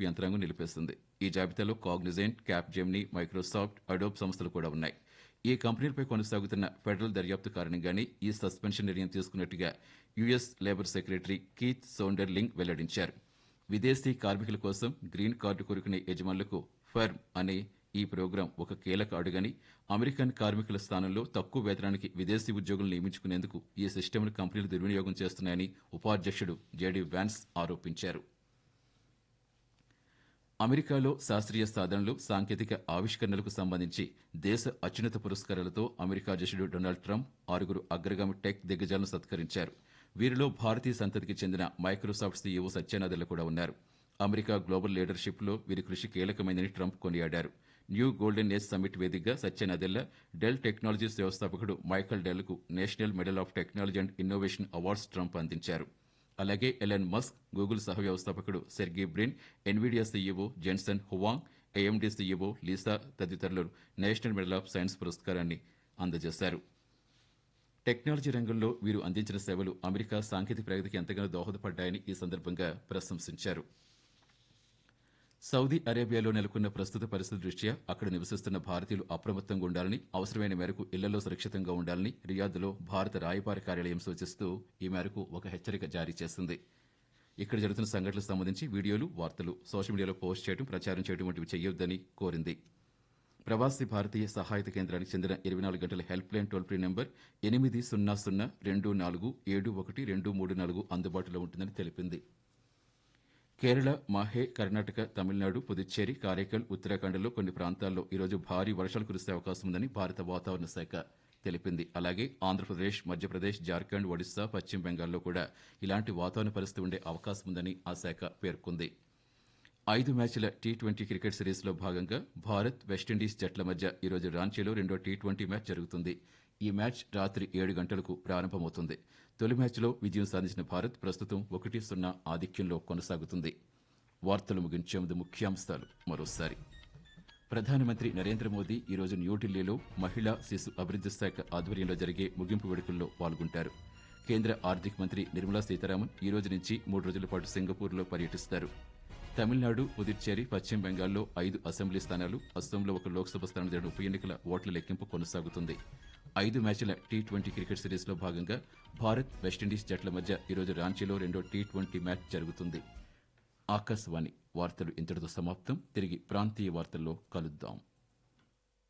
గుంపు యంత్రాంగం నిలిపేసింది ఈ జాబితాలో కాగ్నిజెంట్ క్యాప్జెమ్ని మైక్రోసాఫ్ట్ అడోబ్ సంస్థలు కూడా ఉన్నాయి ఈ కంపెనీలపై కొనసాగుతున్న ఫెడరల్ దర్యాప్తు కారణంగానే ఈ సస్పెన్షన్ నిర్ణయం తీసుకున్నట్టుగా US labour secretary Keith Sonderling వెల్లడించారు విదేశీ కార్మికుల కోసం గ్రీన్ కార్డు కోరుకునే యజమానులకు ఫర్మ్ అనే ఈ ప్రోగ్రాం ఒక కీలక అడుగని అమెరికన్ కార్మికుల స్థానంలో తక్కువ వేతనానికి విదేశీ ఉద్యోగులు నియమించుకునేందుకు ఈ సిస్టమ్ను కంపెనీలు దుర్వినియోగం చేస్తున్నాయని ఉపాధ్యక్షుడు జేడీ వ్యాన్స్ ఆరోపించారు అమెరికాలో శాస్త్రీయ సాధనలు సాంకేతిక ఆవిష్కరణలకు సంబంధించి దేశ అత్యున్నత పురస్కారాలతో అమెరికా అధ్యక్షుడు డొనాల్డ్ ట్రంప్ ఆరుగురు అగ్రగామి టెక్ దిగ్గజాలను సత్కరించారు వీరిలో భారతీయ సంతతికి చెందిన మైక్రోసాఫ్ట్ సీఈఓ సత్యనాదెల్ల కూడా ఉన్నారు అమెరికా గ్లోబల్ లీడర్షిప్లో వీరి కృషి కీలకమైందని ట్రంప్ కొనియాడారు న్యూ గోల్డెన్ ఏజ్ సమ్మిట్ వేదికగా సత్యనాదెల్ల డెల్ టెక్నాలజీస్ వ్యవస్థాపకుడు మైకల్ డెల్కు national medal of technology and innovation awards Trump అందించారు అలాగే ఎలన్ మస్క్ గూగుల్ సహ వ్యవస్థాపకుడు Sergey Brin Nvidia CEO Jensen Huang AMD CEO Lisa తదితరులు నేషనల్ మెడల్ ఆఫ్ సైన్స్ పురస్కారాన్ని అందజేశారు టెక్నాలజీ రంగంలో వీరు అందించిన సేవలు అమెరికా సాంకేతిక ప్రగతికి ఎంతగానో దోహదపడ్డాయని ఈ సందర్భంగా ప్రశంసించారు సౌదీ అరేబియాలో నెలకొన్న ప్రస్తుత పరిస్థితి దృష్ట్యా అక్కడ నివసిస్తున్న భారతీయులు అప్రమత్తంగా ఉండాలని అవసరమైన మేరకు ఇళ్లలో సురక్షితంగా ఉండాలని రియాద్లో భారత రాయబార కార్యాలయం సూచిస్తూ ఈ మేరకు ఒక హెచ్చరిక జారీ చేసింది ఇక్కడ జరుగుతున్న సంఘటనలకు సంబంధించి వీడియోలు వార్తలు సోషల్ మీడియాలో పోస్ట్ చేయడం ప్రచారం చేయడం వంటివి చేయొద్దని కోరింది ప్రవాసీ భారతీయ సహాయత కేంద్రానికి చెందిన ఇరవై నాలుగు గంటల help line toll free number ఎనిమిది సున్నా సున్నా రెండు నాలుగు ఏడు ఒకటి రెండు మూడు నాలుగు అందుబాటులో ఉంటుందని తెలిపింది కేరళ మాహే కర్ణాటక తమిళనాడు పుదుచ్చేరి కారైకల్ ఉత్తరాఖండ్లో కొన్ని ప్రాంతాల్లో ఈరోజు భారీ వర్షాలు కురిసే అవకాశం ఉందని భారత వాతావరణ శాఖ తెలిపింది అలాగే ఆంధ్రప్రదేశ్ మధ్యప్రదేశ్ జార్ఖండ్ ఒడిశా పశ్చిమ బెంగాల్లో కూడా ఇలాంటి వాతావరణ పరిస్థితి ఉండే అవకాశం ఉందని ఆ శాఖ పేర్కొంది ఐదు మ్యాచ్ల టీ ట్వంటీ క్రికెట్ సిరీస్లో భాగంగా భారత్ వెస్టిండీస్ జట్ల మధ్య ఈరోజు రాంచీలో రెండో టీ ట్వంటీ మ్యాచ్ జరుగుతుంది ఈ మ్యాచ్ రాత్రి ఏడు గంటలకు ప్రారంభమవుతుంది తొలి మ్యాచ్లో విజయం సాధించిన భారత్ ప్రస్తుతం ఒకటి సున్నా ఆధిక్యంలో కొనసాగుతుంది వార్తలు ముగించే ముందు ముఖ్యాంశాలు మరోసారి ప్రధానమంత్రి నరేంద్ర మోదీ ఈరోజు న్యూఢిల్లీలో మహిళా శిశు అభివృద్ది శాఖ ఆధ్వర్యంలో జరిగే ముగింపు వేడుకల్లో పాల్గొంటారు కేంద్ర ఆర్థిక మంత్రి నిర్మలా సీతారామన్ ఈ రోజు నుంచి మూడు రోజుల పాటు సింగపూర్లో పర్యటిస్తారు తమిళనాడు పుదుచ్చేరి పశ్చిమ బెంగాల్లో ఐదు అసెంబ్లీ స్థానాలు అస్సాంలో ఒక లోక్సభ స్థానం జరిగిన ఉప ఎన్నికల ఓట్ల లెక్కింపు కొనసాగుతుంది ఐదు మ్యాచ్ల టీ ట్వంటీ క్రికెట్ సిరీస్లో భాగంగా భారత్ వెస్టిండీస్ జట్ల మధ్య ఈరోజు రాంచీలో రెండో టీ ట్వంటీ మ్యాచ్ జరుగుతుంది ఆకాశవాణి వార్తలు ఇంతటితో సమాప్తం తిరిగి ప్రాంతీయ వార్తల్లో కలుద్దాం